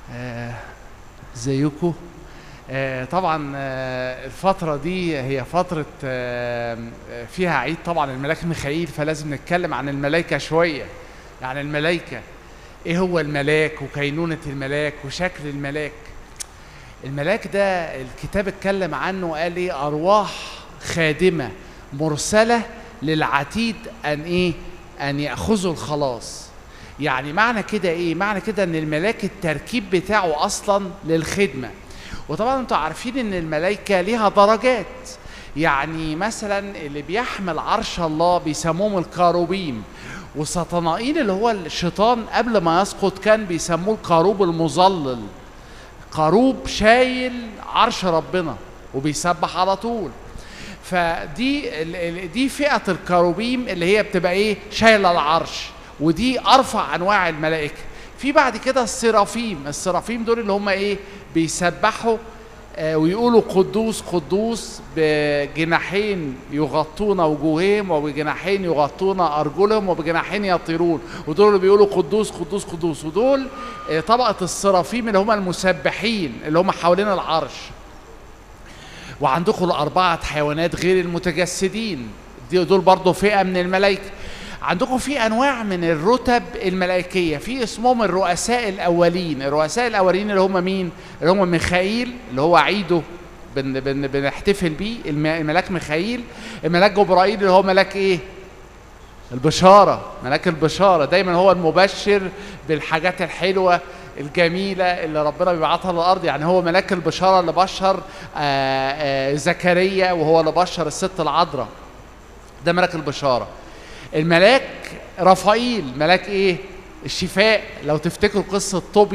آه، ازيكم آه، طبعا آه، الفترة دي هي فترة آه، فيها عيد طبعا الملاك ميخائيل فلازم نتكلم عن الملائكة شوية يعني الملائكة ايه هو الملاك وكينونة الملاك وشكل الملاك الملاك ده الكتاب اتكلم عنه قال ايه ارواح خادمة مرسلة للعتيد ان ايه ان ياخذوا الخلاص يعني معنى كده ايه معنى كده ان الملاك التركيب بتاعه اصلا للخدمه وطبعا انتوا عارفين ان الملائكه ليها درجات يعني مثلا اللي بيحمل عرش الله بيسموهم الكاروبيم وسطنائيل اللي هو الشيطان قبل ما يسقط كان بيسموه الكاروب المظلل كاروب شايل عرش ربنا وبيسبح على طول فدي ال- ال- دي فئه الكاروبيم اللي هي بتبقى ايه شايله العرش ودي ارفع انواع الملائكه في بعد كده السرافيم السرافيم دول اللي هم ايه بيسبحوا آه، ويقولوا قدوس قدوس بجناحين يغطون وجوههم وبجناحين يغطون ارجلهم وبجناحين يطيرون ودول اللي بيقولوا قدوس قدوس قدوس ودول آه، طبقه السرافيم اللي هم المسبحين اللي هم حوالين العرش وعندكم الأربعة حيوانات غير المتجسدين دي دول برضو فئة من الملائكة عندكم في أنواع من الرتب الملائكية في اسمهم الرؤساء الأولين الرؤساء الأولين اللي هم مين؟ اللي هم ميخائيل اللي هو عيده بن بن بنحتفل بيه الم- الملاك ميخائيل الملاك جبرائيل اللي هو ملاك ايه؟ البشارة ملاك البشارة دايما هو المبشر بالحاجات الحلوة الجميلة اللي ربنا بيبعتها للأرض يعني هو ملاك البشارة اللي بشر آه، آه، زكريا وهو اللي بشر الست العذراء ده ملاك البشارة الملاك رفائيل ملاك ايه الشفاء لو تفتكروا قصة طوبيا